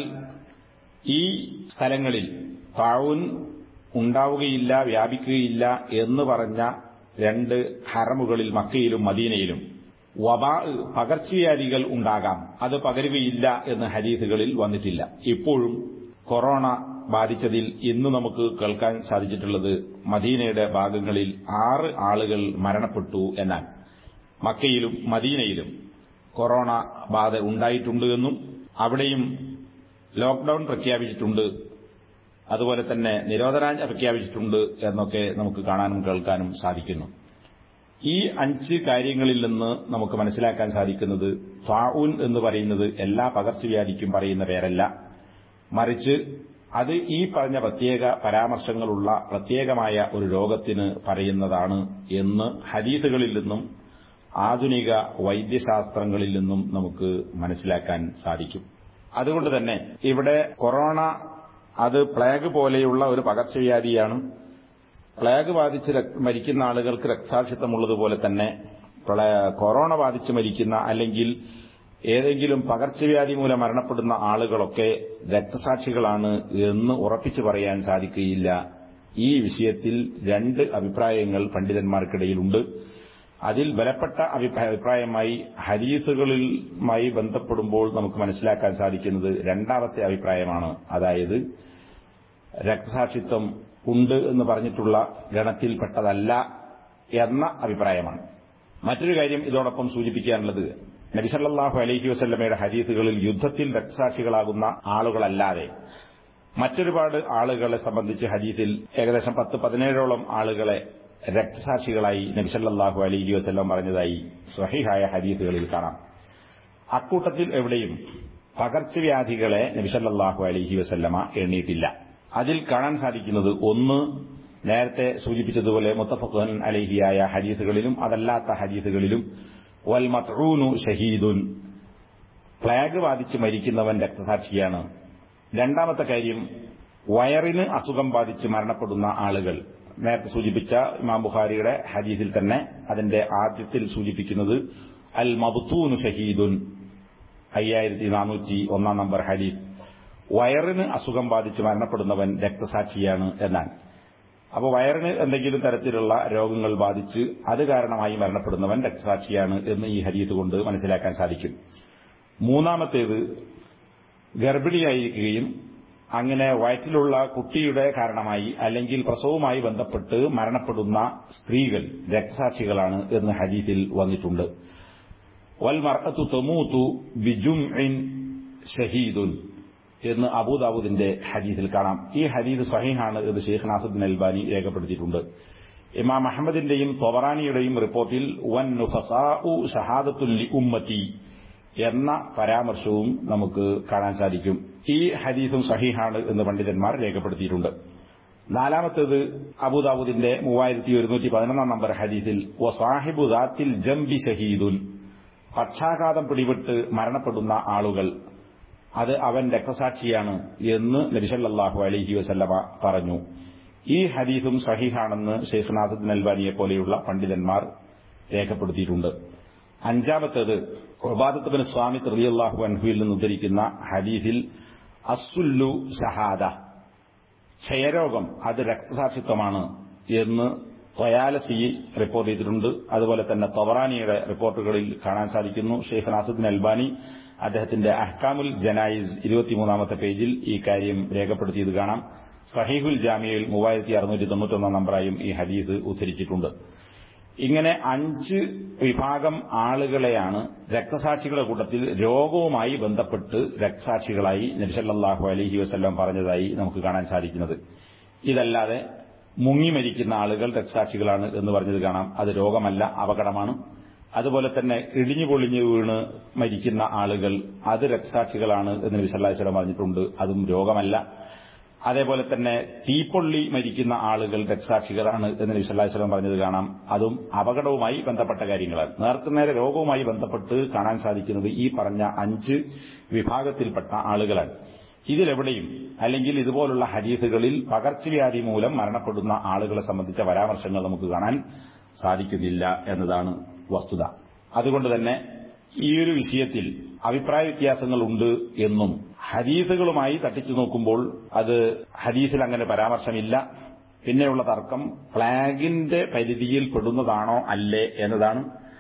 ഈ സ്ഥലങ്ങളിൽ താഴൂൻ ഉണ്ടാവുകയില്ല വ്യാപിക്കുകയില്ല എന്ന് പറഞ്ഞ രണ്ട് ഹറമുകളിൽ മക്കയിലും മദീനയിലും വബാ പകർച്ചവ്യാധികൾ ഉണ്ടാകാം അത് പകരുകയില്ല എന്ന് ഹരീസുകളിൽ വന്നിട്ടില്ല ഇപ്പോഴും കൊറോണ ബാധിച്ചതിൽ ഇന്ന് നമുക്ക് കേൾക്കാൻ സാധിച്ചിട്ടുള്ളത് മദീനയുടെ ഭാഗങ്ങളിൽ ആറ് ആളുകൾ മരണപ്പെട്ടു എന്നാണ് മക്കയിലും മദീനയിലും കൊറോണ ബാധ ഉണ്ടായിട്ടുണ്ട് എന്നും അവിടെയും ലോക്ഡൌൺ പ്രഖ്യാപിച്ചിട്ടുണ്ട് അതുപോലെ തന്നെ നിരോധനാജ്ഞ പ്രഖ്യാപിച്ചിട്ടുണ്ട് എന്നൊക്കെ നമുക്ക് കാണാനും കേൾക്കാനും സാധിക്കുന്നു ഈ അഞ്ച് കാര്യങ്ങളിൽ നിന്ന് നമുക്ക് മനസ്സിലാക്കാൻ സാധിക്കുന്നത് ത്വാഊൻ എന്ന് പറയുന്നത് എല്ലാ പകർച്ചവ്യാധിക്കും പറയുന്ന പേരല്ല മറിച്ച് അത് ഈ പറഞ്ഞ പ്രത്യേക പരാമർശങ്ങളുള്ള പ്രത്യേകമായ ഒരു രോഗത്തിന് പറയുന്നതാണ് എന്ന് ഹദീസുകളിൽ നിന്നും ആധുനിക വൈദ്യശാസ്ത്രങ്ങളിൽ നിന്നും നമുക്ക് മനസ്സിലാക്കാൻ സാധിക്കും അതുകൊണ്ട് തന്നെ ഇവിടെ കൊറോണ അത് പ്ലേഗ് പോലെയുള്ള ഒരു പകർച്ചവ്യാധിയാണ് പ്ലേഗ് ബാധിച്ച് മരിക്കുന്ന ആളുകൾക്ക് രക്തസാക്ഷിത്വമുള്ളതുപോലെ തന്നെ കൊറോണ ബാധിച്ച് മരിക്കുന്ന അല്ലെങ്കിൽ ഏതെങ്കിലും പകർച്ചവ്യാധി മൂലം മരണപ്പെടുന്ന ആളുകളൊക്കെ രക്തസാക്ഷികളാണ് എന്ന് ഉറപ്പിച്ചു പറയാൻ സാധിക്കുകയില്ല ഈ വിഷയത്തിൽ രണ്ട് അഭിപ്രായങ്ങൾ പണ്ഡിതന്മാർക്കിടയിലുണ്ട് അതിൽ ബലപ്പെട്ട അഭിപ്രായമായി ഹരീസുകളുമായി ബന്ധപ്പെടുമ്പോൾ നമുക്ക് മനസ്സിലാക്കാൻ സാധിക്കുന്നത് രണ്ടാമത്തെ അഭിപ്രായമാണ് അതായത് രക്തസാക്ഷിത്വം ഉണ്ട് എന്ന് പറഞ്ഞിട്ടുള്ള ഗണത്തിൽപ്പെട്ടതല്ല എന്ന അഭിപ്രായമാണ് മറ്റൊരു കാര്യം ഇതോടൊപ്പം സൂചിപ്പിക്കാനുള്ളത് നബിസല്ലാഹു അലൈഹി വസല്ലമയുടെ ഹദീസുകളിൽ യുദ്ധത്തിൽ രക്തസാക്ഷികളാകുന്ന ആളുകളല്ലാതെ മറ്റൊരുപാട് ആളുകളെ സംബന്ധിച്ച് ഹദീസിൽ ഏകദേശം പത്ത് പതിനേഴോളം ആളുകളെ രക്തസാക്ഷികളായി നബിസല്ലാഹു അലൈഹി വസ്ല്ലാം പറഞ്ഞതായി സ്വഹിഹായ ഹദീസുകളിൽ കാണാം അക്കൂട്ടത്തിൽ എവിടെയും പകർച്ചവ്യാധികളെ നബിസല്ലാഹു അലൈഹി വസല്ലമ എണ്ണിയിട്ടില്ല അതിൽ കാണാൻ സാധിക്കുന്നത് ഒന്ന് നേരത്തെ സൂചിപ്പിച്ചതുപോലെ മുത്തഫഖൻ അലഹിയായ ഹദീസുകളിലും അതല്ലാത്ത ഹദീസുകളിലും വൽ മത്റൂനു ഷഹീദുൻ പ്ലാഗ് ബാധിച്ച് മരിക്കുന്നവൻ രക്തസാക്ഷിയാണ് രണ്ടാമത്തെ കാര്യം വയറിന് അസുഖം ബാധിച്ച് മരണപ്പെടുന്ന ആളുകൾ നേരത്തെ സൂചിപ്പിച്ച ഇമാം ബുഖാരിയുടെ ഹദീസിൽ തന്നെ അതിന്റെ ആദ്യത്തിൽ സൂചിപ്പിക്കുന്നത് അൽ മബുത്തൂനു ഷഹീദുൻ അയ്യായിരത്തി നാനൂറ്റി ഒന്നാം നമ്പർ ഹദീസ് വയറിന് അസുഖം ബാധിച്ച് മരണപ്പെടുന്നവൻ രക്തസാക്ഷിയാണ് എന്നാണ് അപ്പോൾ വയറിന് എന്തെങ്കിലും തരത്തിലുള്ള രോഗങ്ങൾ ബാധിച്ച് അത് കാരണമായി മരണപ്പെടുന്നവൻ രക്തസാക്ഷിയാണ് എന്ന് ഈ ഹദീസ് കൊണ്ട് മനസ്സിലാക്കാൻ സാധിക്കും മൂന്നാമത്തേത് ഗർഭിണിയായിരിക്കുകയും അങ്ങനെ വയറ്റിലുള്ള കുട്ടിയുടെ കാരണമായി അല്ലെങ്കിൽ പ്രസവവുമായി ബന്ധപ്പെട്ട് മരണപ്പെടുന്ന സ്ത്രീകൾ രക്തസാക്ഷികളാണ് എന്ന് ഹദീസിൽ വന്നിട്ടുണ്ട് വൽ മർഅത്തു തമൂത്തു ബിജുംഇൻ ഷഹീദുൻ എന്ന് അബൂദാബുദിന്റെ ഹദീസിൽ കാണാം ഈ ഹദീസ് സഹീഹാണ് എന്ന് ഷെയ്ഖ് നാസുദ്ദീൻ അൽബാനി രേഖപ്പെടുത്തിയിട്ടുണ്ട് ഇമാം അഹമ്മദിന്റെയും തൊബറാനിയുടെയും റിപ്പോർട്ടിൽ വൻ നുഫസാഉ ഷഹാദത്തുൽ ലി ഉമ്മത്തി എന്ന പരാമർശവും നമുക്ക് കാണാൻ സാധിക്കും ഈ ഹദീസും സഹീഹാണ് എന്ന് പണ്ഡിതന്മാർ രേഖപ്പെടുത്തിയിട്ടുണ്ട് നാലാമത്തേത് അബൂദാബുദിന്റെ മൂവായിരത്തി ഒരുന്നൂറ്റി പതിനൊന്നാം നമ്പർ ഹദീസിൽ വസാഹിബു ദാത്തിൽ ജംബി ഷഹീദുൻ പക്ഷാഘാതം പിടിപെട്ട് മരണപ്പെടുന്ന ആളുകൾ അത് അവൻ രക്തസാക്ഷിയാണ് എന്ന് നബിസല്ലാഹു അലഹി വസല്ലമ പറഞ്ഞു ഈ ഹദീസും സഹിഹാണെന്ന് ഷെയ്ഖ് നാസുദ്ദീൻ അൽബാനിയെ പോലെയുള്ള പണ്ഡിതന്മാർ രേഖപ്പെടുത്തിയിട്ടുണ്ട് അഞ്ചാമത്തേത് ഒബാദത്തുബിൻ സ്വാമി ത്രിയല്ലാഹു അൻഹുവിൽ നിന്ന് ഉദ്ധരിക്കുന്ന ഹദീസിൽ അസുല്ലു ഷഹാദ ക്ഷയരോഗം അത് രക്തസാക്ഷിത്വമാണ് എന്ന് ത്വയാലസി റിപ്പോർട്ട് ചെയ്തിട്ടുണ്ട് അതുപോലെ തന്നെ തൊവറാനിയുടെ റിപ്പോർട്ടുകളിൽ കാണാൻ സാധിക്കുന്നു ഷെയ്ഖ് നാസുദ്ദീൻ അൽബാനി അദ്ദേഹത്തിന്റെ അഹ്കാമുൽ ജനായിസ് ഇരുപത്തിമൂന്നാമത്തെ പേജിൽ ഈ കാര്യം രേഖപ്പെടുത്തിയത് കാണാം സഹീഹുൽ ജാമിയയിൽ മൂവായിരത്തി അറുന്നൂറ്റി തൊണ്ണൂറ്റൊന്നാം നമ്പറായും ഈ ഹദീസ് ഉദ്ധരിച്ചിട്ടുണ്ട് ഇങ്ങനെ അഞ്ച് വിഭാഗം ആളുകളെയാണ് രക്തസാക്ഷികളുടെ കൂട്ടത്തിൽ രോഗവുമായി ബന്ധപ്പെട്ട് രക്തസാക്ഷികളായി നബിസല്ലാഹു അലഹി വസ്ല്ലാം പറഞ്ഞതായി നമുക്ക് കാണാൻ സാധിക്കുന്നത് ഇതല്ലാതെ മുങ്ങി മരിക്കുന്ന ആളുകൾ രക്തസാക്ഷികളാണ് എന്ന് പറഞ്ഞത് കാണാം അത് രോഗമല്ല അപകടമാണ് അതുപോലെ തന്നെ ഇടിഞ്ഞു പൊളിഞ്ഞു വീണ് മരിക്കുന്ന ആളുകൾ അത് രക്തസാക്ഷികളാണ് എന്ന് നബി സല്ലാഹു വസ്ലം പറഞ്ഞിട്ടുണ്ട് അതും രോഗമല്ല അതേപോലെ തന്നെ തീപ്പൊള്ളി മരിക്കുന്ന ആളുകൾ രക്തസാക്ഷികളാണ് എന്ന് നബി സല്ലാഹു വസ്ലം പറഞ്ഞത് കാണാം അതും അപകടവുമായി ബന്ധപ്പെട്ട കാര്യങ്ങളാണ് നേർക്കുനേരെ രോഗവുമായി ബന്ധപ്പെട്ട് കാണാൻ സാധിക്കുന്നത് ഈ പറഞ്ഞ അഞ്ച് വിഭാഗത്തിൽപ്പെട്ട ആളുകളാണ് ഇതിലെവിടെയും അല്ലെങ്കിൽ ഇതുപോലുള്ള ഹദീസുകളിൽ പകർച്ചവ്യാധി മൂലം മരണപ്പെടുന്ന ആളുകളെ സംബന്ധിച്ച പരാമർശങ്ങൾ നമുക്ക് കാണാൻ സാധിക്കുന്നില്ല എന്നതാണ് വസ്തുത അതുകൊണ്ട് തന്നെ ഈ ഒരു വിഷയത്തിൽ അഭിപ്രായ വ്യത്യാസങ്ങളുണ്ട് എന്നും ഹദീസുകളുമായി തട്ടിച്ചു നോക്കുമ്പോൾ അത് ഹദീസിൽ അങ്ങനെ പരാമർശമില്ല പിന്നെയുള്ള തർക്കം പ്ലാഗിന്റെ പരിധിയിൽ പെടുന്നതാണോ അല്ലേ എന്നതാണ്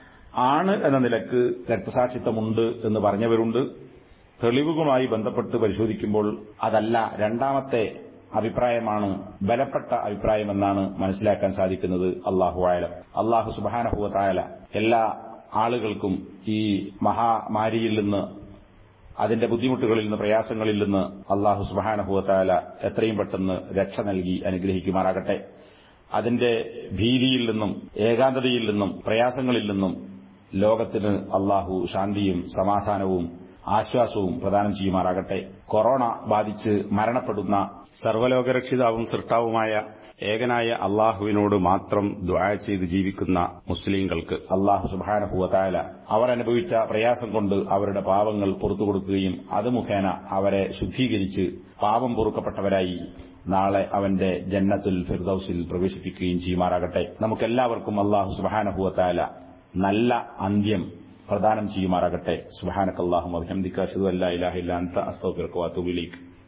ആണ് എന്ന നിലക്ക് രക്തസാക്ഷിത്വമുണ്ട് എന്ന് പറഞ്ഞവരുണ്ട് തെളിവുകളുമായി ബന്ധപ്പെട്ട് പരിശോധിക്കുമ്പോൾ അതല്ല രണ്ടാമത്തെ അഭിപ്രായമാണ് ബലപ്പെട്ട അഭിപ്രായമെന്നാണ് മനസ്സിലാക്കാൻ സാധിക്കുന്നത് അള്ളാഹു ആയാലും അള്ളാഹു സുബാനഹുവത്തായാല എല്ലാ ആളുകൾക്കും ഈ മഹാമാരിയിൽ നിന്ന് അതിന്റെ ബുദ്ധിമുട്ടുകളിൽ നിന്ന് പ്രയാസങ്ങളിൽ നിന്ന് അള്ളാഹു സുബാനഹുവത്തായാല എത്രയും പെട്ടെന്ന് രക്ഷ നൽകി അനുഗ്രഹിക്കുമാറാകട്ടെ അതിന്റെ ഭീതിയിൽ നിന്നും ഏകാന്തതയിൽ നിന്നും പ്രയാസങ്ങളിൽ നിന്നും ലോകത്തിന് അള്ളാഹു ശാന്തിയും സമാധാനവും ആശ്വാസവും പ്രദാനം ചെയ്യുമാറാകട്ടെ കൊറോണ ബാധിച്ച് മരണപ്പെടുന്ന സർവ്വലോകരക്ഷിതാവും സൃഷ്ടാവുമായ ഏകനായ അള്ളാഹുവിനോട് മാത്രം ദ്വായ ചെയ്ത് ജീവിക്കുന്ന മുസ്ലിങ്ങൾക്ക് അള്ളാഹു സുബാനഹുവതായ അവർ അനുഭവിച്ച പ്രയാസം കൊണ്ട് അവരുടെ പാവങ്ങൾ പുറത്തു കൊടുക്കുകയും അത് മുഖേന അവരെ ശുദ്ധീകരിച്ച് പാപം പൊറുക്കപ്പെട്ടവരായി നാളെ അവന്റെ ജന്നത്തുൽ ഫിർദൌസിൽ പ്രവേശിപ്പിക്കുകയും ചെയ്യുമാറാകട്ടെ നമുക്കെല്ലാവർക്കും അള്ളാഹു സുബാനഹുവത്തായ നല്ല അന്ത്യം പ്രദാനം ചെയ്യുമാറാകട്ടെ സുബാനക്കല്ലാഹു അഭിഹംദിക്ക അഷ്ഹദു അല്ലാ ഇലാഹ ഇല്ല അൻത അസ്തഗ്ഫിറുക വഅതൂബു ഇലൈക്